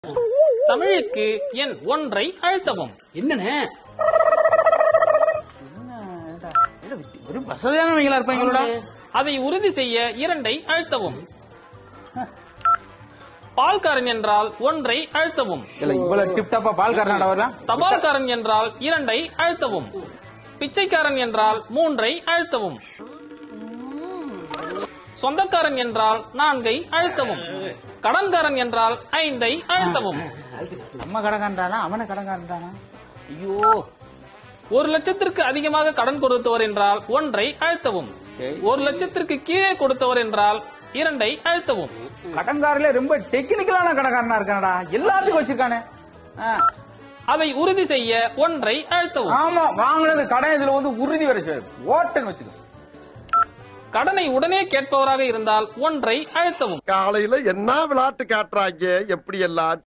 தமிழுக்கு எண் ஒன்றை அழுத்தவும் என்னண்ணே ஒரு வசதியானவங்களா இருப்பாங்களோட அதை உறுதி செய்ய இரண்டை அழுத்தவும் பால்காரன் என்றால் ஒன்றை அழுத்தவும் இல்ல இவ்வளவு டிப் டாப்பா பால் கர்நாடகா வரலாம் தபால்காரன் என்றால் இரண்டை அழுத்தவும் பிச்சைக்காரன் என்றால் மூன்றை அழுத்தவும் சொந்தக்காரன் என்றால் நான்கை அழுத்தவும் கடன்காரன் என்றால் ஐந்தை அழுத்தவும் நம்ம கடன்காரன்டானா அவன கடன்காரன்டானா ஐயோ ஒரு லட்சத்திற்கு அதிகமாக கடன் கொடுத்தவர் என்றால் ஒன்றை அழுத்தவும் ஒரு லட்சத்திற்கு கீழே கொடுத்தவர் என்றால் இரண்டை அழுத்தவும் கடன்காரில ரொம்ப டெக்னிக்கலான கடன்காரனா இருக்கானடா எல்லாத்துக்கும் வச்சிருக்கானே ஆ. அதை உறுதி செய்ய ஒன்றை அழுத்தவும் ஆமா வாங்கினது கடன் இதுல வந்து உறுதி வரை சார் ஓட்டன் வச்சுக்கோ கடனை உடனே கேட்பவராக இருந்தால் ஒன்றை அழுத்தவும் காலையில என்ன விளையாட்டு காட்டுறாங்க எப்படி எல்லாம்